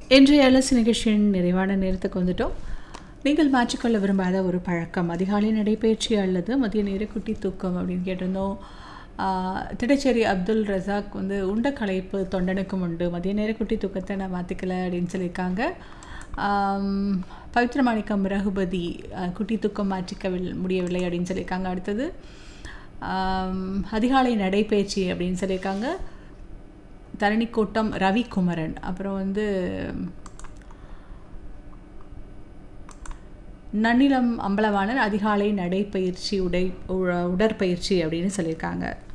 இன்றைய அலசு நிகழ்ச்சியின் நிறைவான நேரத்துக்கு வந்துட்டோம் நீங்கள் மாற்றிக்கொள்ள விரும்பாத ஒரு பழக்கம் அதிகாலை நடைபயிற்சி அல்லது மதிய நேர குட்டி தூக்கம் அப்படின்னு கேட்டிருந்தோம் ஆஹ், திட்டச்சேரி அப்துல் ரசாக் வந்து உண்ட களைப்பு தொண்டனுக்கும் உண்டு மதிய நேர குட்டி தூக்கத்தை நான் மாற்றிக்கல அப்படின்னு சொல்லியிருக்காங்க ஆம், பவித்ரமாணிக்கம் ரகுபதி ஆஹ், குட்டி தூக்கம் மாற்றிக்க முடியவில்லை அப்படின்னு சொல்லியிருக்காங்க அடுத்தது ஆம், அதிகாலை நடைபயிற்சி அப்படின்னு சொல்லியிருக்காங்க தரணிக்கோட்டம் ரவிக்குமரன் அப்புறம் வந்து நன்னிலம் அம்பலவாணன் அதிகாலை நடைப்பயிற்சி உடை உ- உடற்பயிற்சி அப்படின்னு சொல்லியிருக்காங்க